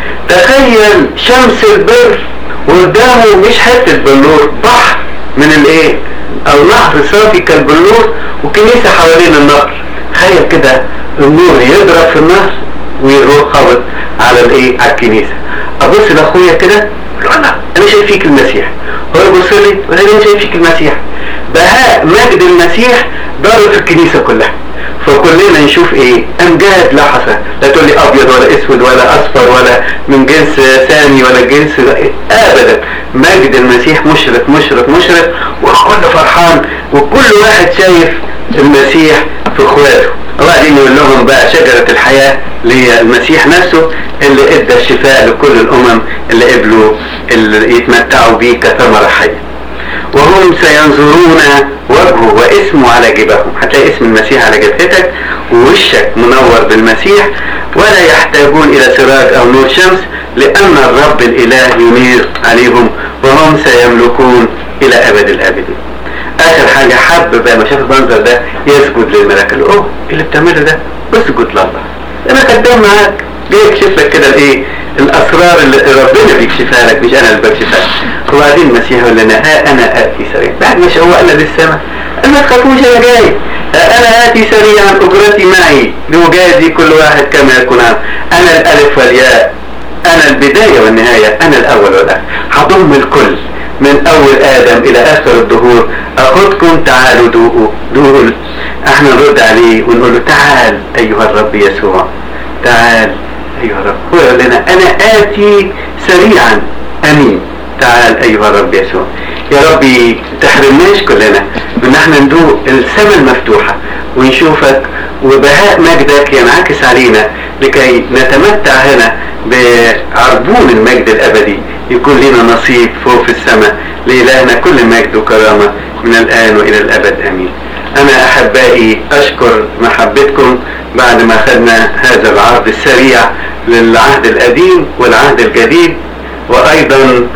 تخيل شمس البر وقدامه مش حته بلور بحر من الايه او نهر صافي كالبلور وكنيسه حوالين النهر تخيل كده النور يضرب في النهر ويروح خابط على الايه على الكنيسه ابص لاخويا كده اقول له انا شايف فيك المسيح هو يبص لي ولا انا شايف فيك المسيح بهاء مجد المسيح ضارب في الكنيسه كلها فكلنا نشوف ايه امجاد لا حصر لا تقول لي ابيض ولا اسود ولا اصفر ولا من جنس ثاني ولا جنس ابدا مجد المسيح مشرق مشرق مشرق والكل فرحان وكل واحد شايف المسيح في اخواته وبعدين يقول لهم بقى شجرة الحياة اللي هي المسيح نفسه اللي ادى الشفاء لكل الامم اللي قبلوا اللي يتمتعوا بيه كثمرة حية وهم سينظرون وجهه واسمه على جبههم هتلاقي اسم المسيح على جبهتك ووشك منور بالمسيح ولا يحتاجون الى سراج او نور شمس لان الرب الاله ينير عليهم وهم سيملكون الى ابد الابدين اخر حاجة حب بقى ما شاف المنظر ده يسجد للملاك قال له اوه إيه اللي بتعمله ده اسجد لله انا خدام معاك جاي يكشف لك كده الايه الاسرار اللي ربنا بيكشفها لك مش انا اللي بكشفها لك وبعدين المسيح يقول لنا ها انا اتي سريعا بعد ما شوقنا للسماء قال ما تخافوش انا جاي ها انا اتي سريعا اجرتي معي لأجازي كل واحد كما يكون عام. انا الالف والياء انا البدايه والنهايه انا الاول والاخر هضم الكل من اول ادم الى اخر الدهور اخذكم تعالوا دوقوا دوقوا احنا نرد عليه ونقول له تعال ايها الرب يسوع تعال ايها الرب هو يقول لنا انا اتي سريعا امين تعال ايها الرب يسوع يا ربي تحرمناش كلنا ان احنا ندوق السماء المفتوحه ونشوفك وبهاء مجدك ينعكس علينا لكي نتمتع هنا بعربون المجد الابدي يكون لنا نصيب فوق في السماء لإلهنا كل مجد وكرامة من الآن وإلى الأبد آمين أنا أحبائي أشكر محبتكم بعد ما أخذنا هذا العرض السريع للعهد القديم والعهد الجديد وأيضا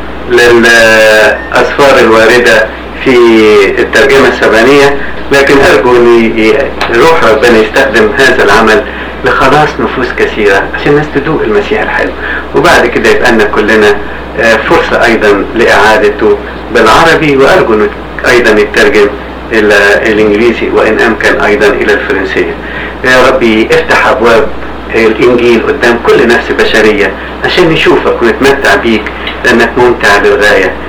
للأسفار الواردة في الترجمة السبانية لكن أرجو أن روح ربنا يستخدم هذا العمل لخلاص نفوس كثيرة عشان الناس تدوق المسيح الحلو وبعد كده يبقى لنا كلنا فرصة أيضا لإعادته بالعربي وأرجو أنه أيضا يترجم إلى الإنجليزي وإن أمكن أيضا إلى الفرنسية يا ربي افتح أبواب الإنجيل قدام كل نفس بشرية عشان نشوفك ونتمتع بيك لأنك ممتع للغاية